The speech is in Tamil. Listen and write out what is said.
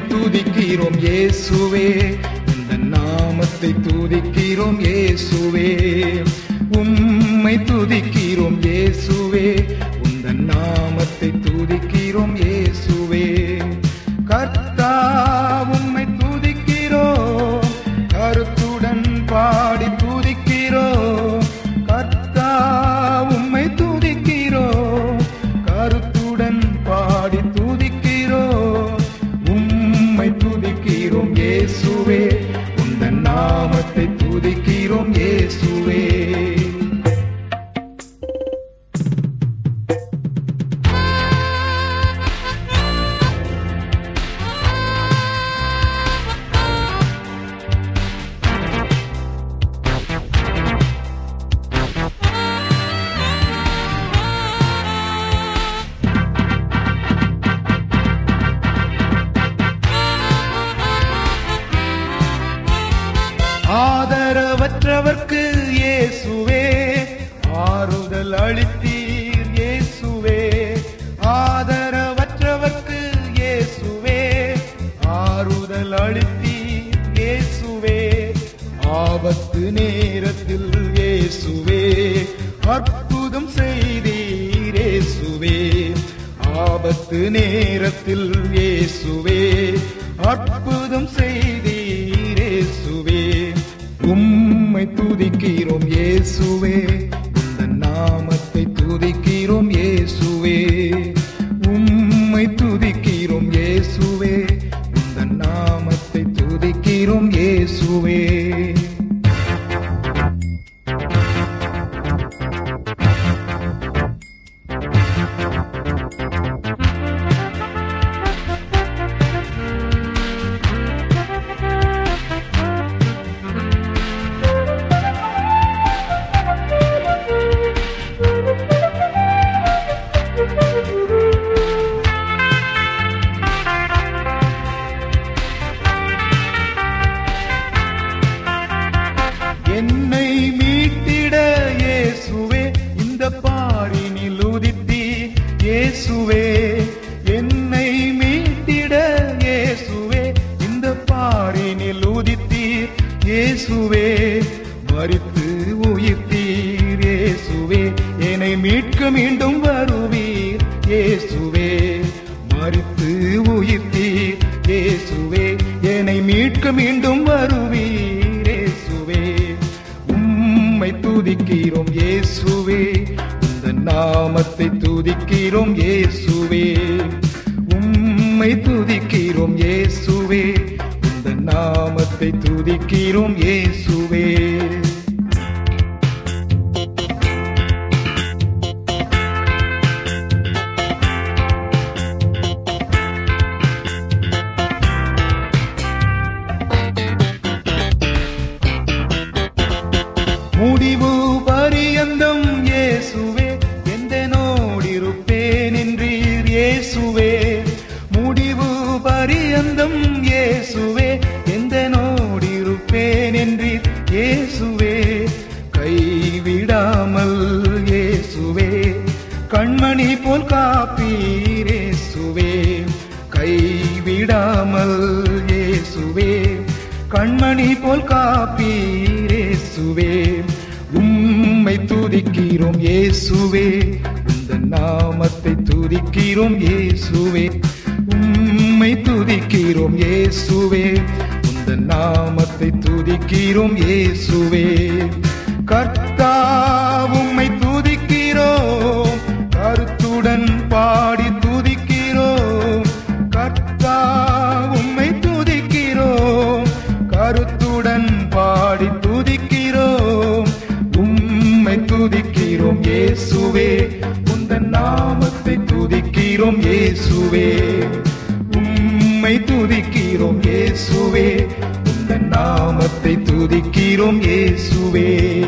துதிக்கிறோம் இயேசுவே இந்த நாமத்தை துதிக்கிறோம் இயேசுவே உம்மை துதிக்கிறோம் இயேசுவே உந்த நாமத்தை துதிக்கிறோம் இயேசுவே கர்த்தா உம்மை துதிக்கிறோம் கருத்துடன் பாடி துதிக்கிறோம் கர்த்தா உம்மை துதிக்கிறோம் கருத்துடன் பாடி துதிக்கிறோம் உம்மை துதிக்கிறோம் இயேசுவே உந்த நாமத்தை துதிக்கிறோம் இயேசுவே ஆதரவற்றவர்க்கு இயேசுவே ஆறுதல் அளித்தீர் இயேசுவே ஆதரவற்றவர்க்கு இயேசுவே ஆறுதல் அளித்தீர் இயேசுவே ஆபத்து நேரத்தில் இயேசுவே அற்புதம் செய்தீர் இயேசுவே ஆபத்து நேரத்தில் இயேசுவே அற்புதம் செய்தீர் இயேசுவே உம்மை துதிக்கிறோம் இயேசுவே இந்த நாமத்தை துதிக்கிறோம் இயேசுவே உம்மை துதிக்கிறோம் இயேசுவே இந்த நாமத்தை துதிக்கிறோம் இயேசுவே என்னை மீட்டிட இயேசுவே இந்த பாரினில் உதித்தி இயேசுவே என்னை மீட்டிட இயேசுவே இந்த பாரினில் உதித்தீர் இயேசுவே மறித்து உயிர்த்தீர் இயேசுவே என்னை மீட்க மீண்டும் வருவீர் இயேசுவே மறித்து உயிர்த்தீர் இயேசுவே என்னை மீட்க மீண்டும் வருவீர் இயேசுவே உம்மை துதிக்கிறோம் இயேசுவே இந்த நாமத்தை துதிக்கிறோம் இயேசுவே உம்மை துதிக்கிறோம் இயேசுவே இந்த நாமத்தை துதிக்கிறோம் இயேசுவே முடிவு பரியந்தம் இயேசுவே எந்த நோடிருப்பேன் என்றீர் இயேசுவே முடிவு பரியந்தம் இயேசுவே எந்த நோடிருப்பேன் என்றீர் இயேசுவே கைவிடாமல் இயேசுவே கண்மணி போல் காப்பீர் இயேசுவே கைவிடாமல் இயேசுவே கண்மணி போல் காப்பீர் இயேசுவே உம்மை துதிக்கிறோம் இயேசுவே இந்த நாமத்தை துதிக்கிறோம் இயேசுவே உம்மை துதிக்கிறோம் இயேசுவே இந்த நாமத்தை துதிக்கிறோம் இயேசுவே கர்த்தா உம்மை துதிக்கிறோம் கருத்துடன் பாடி துதிக்கிறோம் கர்த்தா உம்மை துதிக்கிறோம் கருத்துடன் பாடி துதிக்கிறோம் உம்மை துதிக்கிறோம் இயேசுவே உந்தன் நாமத்தை துதிக்கிறோம் இயேசுவே உம்மை துதிக்கிறோம் இயேசுவே உந்தன் நாமத்தை துதிக்கிறோம் இயேசுவே